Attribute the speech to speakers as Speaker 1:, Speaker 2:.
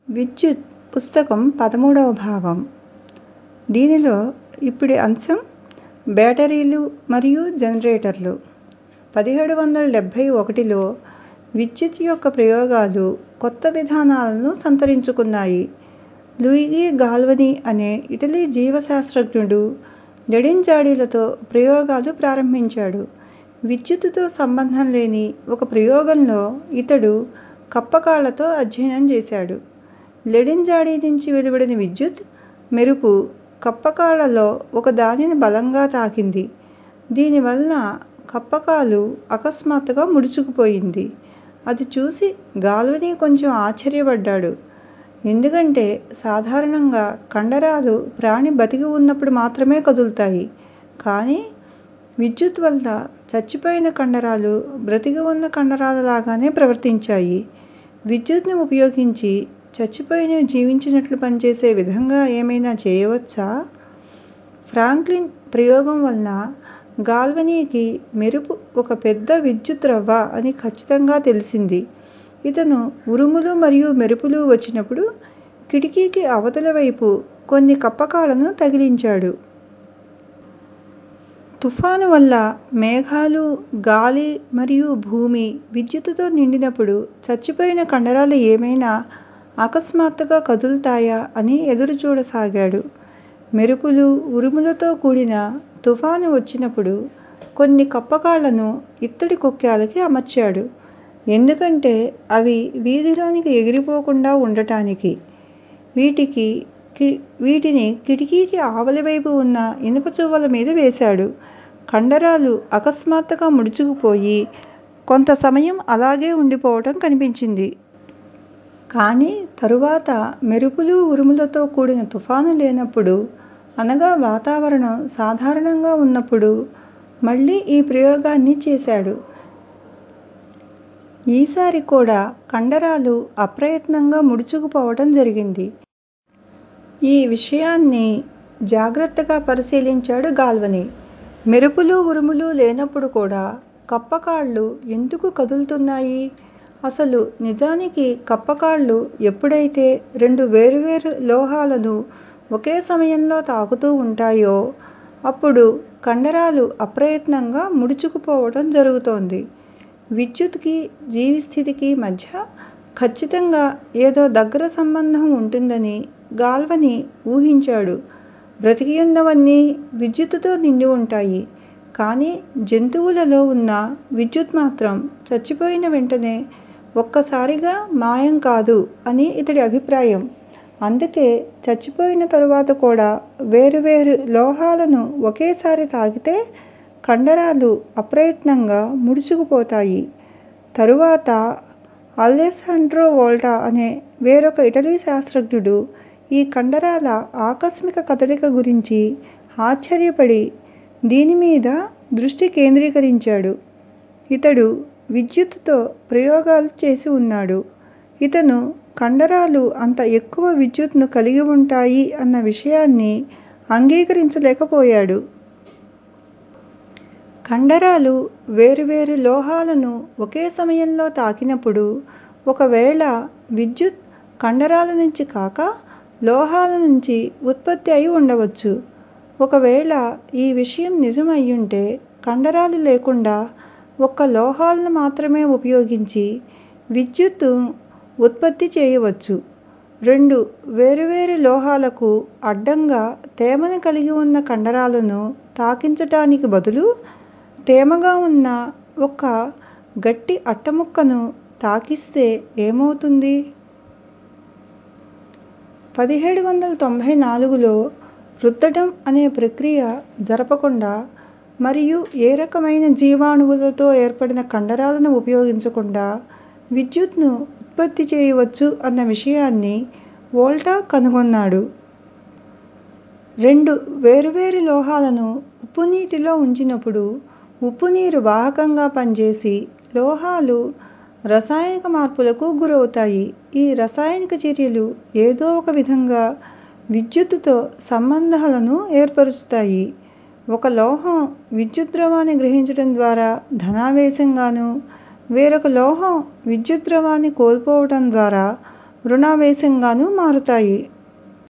Speaker 1: విద్యుత్ పుస్తకం పదమూడవ భాగం దీనిలో ఇప్పుడి అంశం బ్యాటరీలు మరియు జనరేటర్లు పదిహేడు వందల డెబ్భై ఒకటిలో విద్యుత్ యొక్క ప్రయోగాలు కొత్త విధానాలను సంతరించుకున్నాయి లూయిగి గాల్వనీ అనే ఇటలీ జీవశాస్త్రజ్ఞుడు లెడింజాడీలతో ప్రయోగాలు ప్రారంభించాడు విద్యుత్తుతో సంబంధం లేని ఒక ప్రయోగంలో ఇతడు కప్పకాళ్ళతో అధ్యయనం చేశాడు లెడింజాడీ నుంచి వెలువడిన విద్యుత్ మెరుపు కప్పకాళ్ళలో ఒకదానిని బలంగా తాకింది దీనివలన కప్పకాలు అకస్మాత్తుగా ముడుచుకుపోయింది అది చూసి గాల్వనీ కొంచెం ఆశ్చర్యపడ్డాడు ఎందుకంటే సాధారణంగా కండరాలు ప్రాణి బతికి ఉన్నప్పుడు మాత్రమే కదులుతాయి కానీ విద్యుత్ వల్ల చచ్చిపోయిన కండరాలు బ్రతికి ఉన్న కండరాల లాగానే ప్రవర్తించాయి విద్యుత్తును ఉపయోగించి చచ్చిపోయినవి జీవించినట్లు పనిచేసే విధంగా ఏమైనా చేయవచ్చా ఫ్రాంక్లిన్ ప్రయోగం వలన గాల్వనీకి మెరుపు ఒక పెద్ద విద్యుత్ రవ్వ అని ఖచ్చితంగా తెలిసింది ఇతను ఉరుములు మరియు మెరుపులు వచ్చినప్పుడు కిటికీకి అవతలి వైపు కొన్ని కప్పకాళ్ళను తగిలించాడు తుఫాను వల్ల మేఘాలు గాలి మరియు భూమి విద్యుత్తుతో నిండినప్పుడు చచ్చిపోయిన కండరాలు ఏమైనా అకస్మాత్తుగా కదులుతాయా అని ఎదురుచూడసాగాడు మెరుపులు ఉరుములతో కూడిన తుఫాను వచ్చినప్పుడు కొన్ని కప్పకాళ్ళను ఇత్తడి కొక్కేలకి అమర్చాడు ఎందుకంటే అవి వీధిలోనికి ఎగిరిపోకుండా ఉండటానికి వీటికి వీటిని కిటికీకి ఆవలి వైపు ఉన్న ఇనుప చువ్వల మీద వేశాడు కండరాలు అకస్మాత్తుగా ముడుచుకుపోయి కొంత సమయం అలాగే ఉండిపోవటం కనిపించింది కానీ తరువాత మెరుపులు ఉరుములతో కూడిన తుఫాను లేనప్పుడు అనగా వాతావరణం సాధారణంగా ఉన్నప్పుడు మళ్ళీ ఈ ప్రయోగాన్ని చేశాడు ఈసారి కూడా కండరాలు అప్రయత్నంగా ముడుచుకుపోవటం జరిగింది ఈ విషయాన్ని జాగ్రత్తగా పరిశీలించాడు గాల్వనీ మెరుపులు ఉరుములు లేనప్పుడు కూడా కప్పకాళ్ళు ఎందుకు కదులుతున్నాయి అసలు నిజానికి కప్పకాళ్ళు ఎప్పుడైతే రెండు వేరువేరు లోహాలను ఒకే సమయంలో తాకుతూ ఉంటాయో అప్పుడు కండరాలు అప్రయత్నంగా ముడుచుకుపోవటం జరుగుతోంది విద్యుత్కి జీవస్థితికి మధ్య ఖచ్చితంగా ఏదో దగ్గర సంబంధం ఉంటుందని గాల్వనీ ఊహించాడు బ్రతికియున్నవన్నీ విద్యుత్తుతో నిండి ఉంటాయి కానీ జంతువులలో ఉన్న విద్యుత్ మాత్రం చచ్చిపోయిన వెంటనే ఒక్కసారిగా మాయం కాదు అని ఇతడి అభిప్రాయం అందుకే చచ్చిపోయిన తరువాత కూడా వేరువేరు లోహాలను ఒకేసారి తాకితే కండరాలు అప్రయత్నంగా ముడుచుకుపోతాయి తరువాత అలెస్సాండ్రో వోల్టా అనే వేరొక ఇటలీ శాస్త్రజ్ఞుడు ఈ కండరాల ఆకస్మిక కదలిక గురించి ఆశ్చర్యపడి దీని మీద దృష్టి కేంద్రీకరించాడు ఇతడు విద్యుత్తుతో ప్రయోగాలు చేసి ఉన్నాడు ఇతను కండరాలు అంత ఎక్కువ విద్యుత్తును కలిగి ఉంటాయి అన్న విషయాన్ని అంగీకరించలేకపోయాడు కండరాలు వేరువేరు లోహాలను ఒకే సమయంలో తాకినప్పుడు ఒకవేళ విద్యుత్ కండరాల నుంచి కాక లోహాల నుంచి ఉత్పత్తి అయి ఉండవచ్చు ఒకవేళ ఈ విషయం నిజం అయ్యుంటే కండరాలు లేకుండా ఒక్క లోహాలను మాత్రమే ఉపయోగించి విద్యుత్తు ఉత్పత్తి చేయవచ్చు రెండు వేరువేరు లోహాలకు అడ్డంగా తేమను కలిగి ఉన్న కండరాలను తాకించటానికి బదులు తేమగా ఉన్న ఒక గట్టి అట్టముక్కను తాకిస్తే ఏమవుతుంది పదిహేడు వందల తొంభై నాలుగులో రుద్దటం అనే ప్రక్రియ జరపకుండా మరియు ఏ రకమైన జీవాణువులతో ఏర్పడిన కండరాలను ఉపయోగించకుండా విద్యుత్తును ఉత్పత్తి చేయవచ్చు అన్న విషయాన్ని వోల్టా కనుగొన్నాడు రెండు వేరువేరు లోహాలను ఉప్పునీటిలో ఉంచినప్పుడు ఉప్పునీరు వాహకంగా పనిచేసి లోహాలు రసాయనిక మార్పులకు గురవుతాయి ఈ రసాయనిక చర్యలు ఏదో ఒక విధంగా విద్యుత్తుతో సంబంధాలను ఏర్పరుస్తాయి ఒక లోహం విద్యుత్ ద్రవాన్ని గ్రహించటం ద్వారా ధనావేశంగాను వేరొక లోహం విద్యుత్ ద్రవాన్ని కోల్పోవటం ద్వారా రుణావేశంగాను మారతాయి